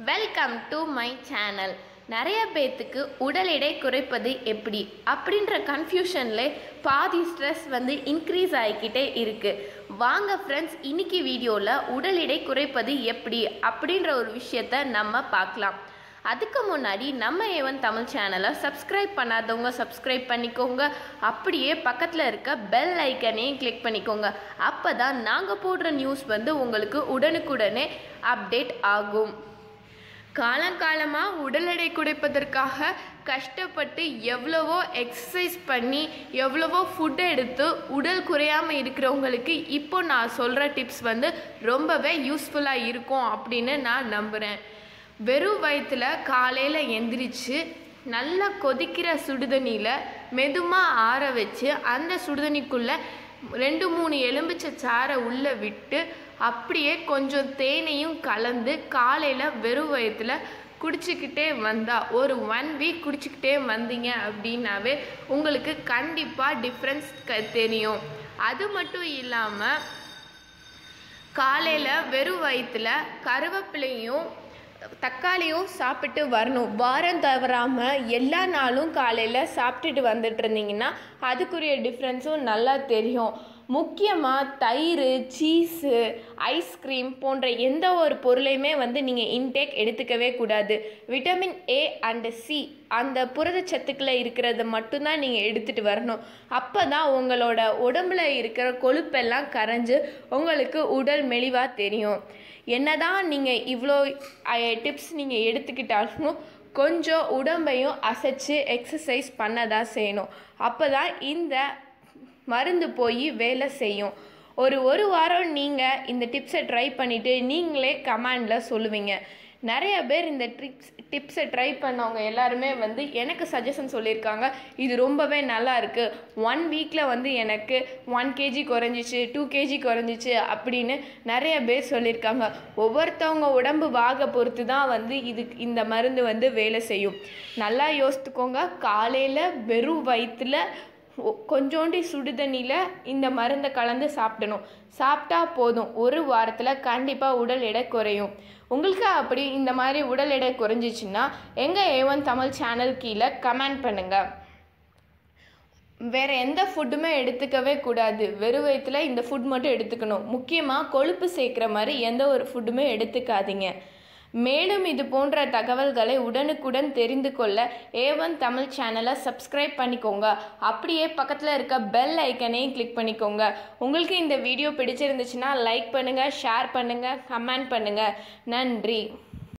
welcome to my channel நிறைய பேர்த்துக்கு உடல் எடை குறைப்பது எப்படி அப்படின்ற கன்ஃபியூஷனில் பாதி ஸ்ட்ரெஸ் வந்து இன்க்ரீஸ் ஆகிக்கிட்டே இருக்குது வாங்க ஃப்ரெண்ட்ஸ் இன்னைக்கு வீடியோவில் உடல் எடை குறைப்பது எப்படி அப்படின்ற ஒரு விஷயத்த நம்ம பார்க்கலாம் அதுக்கு முன்னாடி நம்ம ஏவன் தமிழ் சேனலை சப்ஸ்கிரைப் பண்ணாதவங்க சப்ஸ்கிரைப் பண்ணிக்கோங்க அப்படியே பக்கத்தில் இருக்க பெல் ஐக்கனையும் கிளிக் பண்ணிக்கோங்க அப்போ தான் நாங்கள் போடுற நியூஸ் வந்து உங்களுக்கு உடனுக்குடனே அப்டேட் ஆகும் காலங்காலமாக உடல் எடை குறைப்பதற்காக கஷ்டப்பட்டு எவ்வளவோ எக்ஸசைஸ் பண்ணி எவ்வளவோ ஃபுட் எடுத்து உடல் குறையாமல் இருக்கிறவங்களுக்கு இப்போ நான் சொல்கிற டிப்ஸ் வந்து ரொம்பவே யூஸ்ஃபுல்லாக இருக்கும் அப்படின்னு நான் நம்புகிறேன் வெறும் வயிற்றில் காலையில் எந்திரிச்சு நல்லா கொதிக்கிற சுடுதண்ணியில் மெதுமாக ஆற வச்சு அந்த சுடுதண்ணிக்குள்ளே ரெண்டு மூணு எலும்பிச்சை சாறை உள்ளே விட்டு அப்படியே கொஞ்சம் தேனையும் கலந்து காலையில் வெறும் வயிற்றில் குடிச்சிக்கிட்டே வந்தால் ஒரு ஒன் வீக் குடிச்சிக்கிட்டே வந்தீங்க அப்படின்னாவே உங்களுக்கு கண்டிப்பாக டிஃப்ரென்ஸ் க தெரியும் அது மட்டும் இல்லாமல் காலையில் வெறும் வயிற்றில் கருவேப்பிலையும் தக்காளியும் சாப்பிட்டு வரணும் வாரம் தவறாமல் எல்லா நாளும் காலையில் சாப்பிட்டுட்டு வந்துட்டு இருந்தீங்கன்னா அதுக்குரிய டிஃப்ரென்ஸும் நல்லா தெரியும் முக்கியமாக தயிர் சீஸு ஐஸ்கிரீம் போன்ற எந்த ஒரு பொருளையுமே வந்து நீங்கள் இன்டேக் எடுத்துக்கவே கூடாது விட்டமின் ஏ அண்ட் சி அந்த புரதச்சத்துக்களை இருக்கிறத மட்டும்தான் நீங்கள் எடுத்துகிட்டு வரணும் அப்போ தான் உங்களோட உடம்புல இருக்கிற கொழுப்பெல்லாம் கரைஞ்சு உங்களுக்கு உடல் மெலிவாக தெரியும் என்னதான் நீங்கள் இவ்வளோ டிப்ஸ் நீங்கள் எடுத்துக்கிட்டாலும் கொஞ்சம் உடம்பையும் அசைச்சு எக்ஸசைஸ் பண்ண தான் செய்யணும் அப்போ தான் இந்த மருந்து போய் வேலை செய்யும் ஒரு ஒரு வாரம் நீங்கள் இந்த டிப்ஸை ட்ரை பண்ணிவிட்டு நீங்களே கமாண்டில் சொல்லுவீங்க நிறைய பேர் இந்த ட்ரிப்ஸ் டிப்ஸை ட்ரை பண்ணவங்க எல்லாருமே வந்து எனக்கு சஜஷன் சொல்லியிருக்காங்க இது ரொம்பவே நல்லா இருக்குது ஒன் வீக்கில் வந்து எனக்கு ஒன் கேஜி குறைஞ்சிச்சு டூ கேஜி குறைஞ்சிச்சு அப்படின்னு நிறைய பேர் சொல்லியிருக்காங்க ஒவ்வொருத்தவங்க உடம்பு வாக பொறுத்து தான் வந்து இது இந்த மருந்து வந்து வேலை செய்யும் நல்லா யோசித்துக்கோங்க காலையில் வெறும் வயிற்றில் கொஞ்சோண்டி சுடுதண்ணியில் இந்த மருந்தை கலந்து சாப்பிடணும் சாப்பிட்டா போதும் ஒரு வாரத்தில் கண்டிப்பாக உடல் எடை குறையும் உங்களுக்கு அப்படி இந்த மாதிரி உடல் எடை குறைஞ்சிச்சின்னா எங்கள் ஏவன் தமிழ் சேனல் கீழே கமெண்ட் பண்ணுங்கள் வேறு எந்த ஃபுட்டுமே எடுத்துக்கவே கூடாது வெறும் வயிற்றில் இந்த ஃபுட் மட்டும் எடுத்துக்கணும் முக்கியமாக கொழுப்பு சேர்க்குற மாதிரி எந்த ஒரு ஃபுட்டுமே எடுத்துக்காதீங்க மேலும் இது போன்ற தகவல்களை உடனுக்குடன் தெரிந்து கொள்ள ஏவன் தமிழ் சேனலை சப்ஸ்கிரைப் பண்ணிக்கோங்க அப்படியே பக்கத்தில் இருக்க பெல் ஐக்கனையும் கிளிக் பண்ணிக்கோங்க உங்களுக்கு இந்த வீடியோ பிடிச்சிருந்துச்சுன்னா லைக் பண்ணுங்கள் ஷேர் பண்ணுங்கள் கமெண்ட் பண்ணுங்கள் நன்றி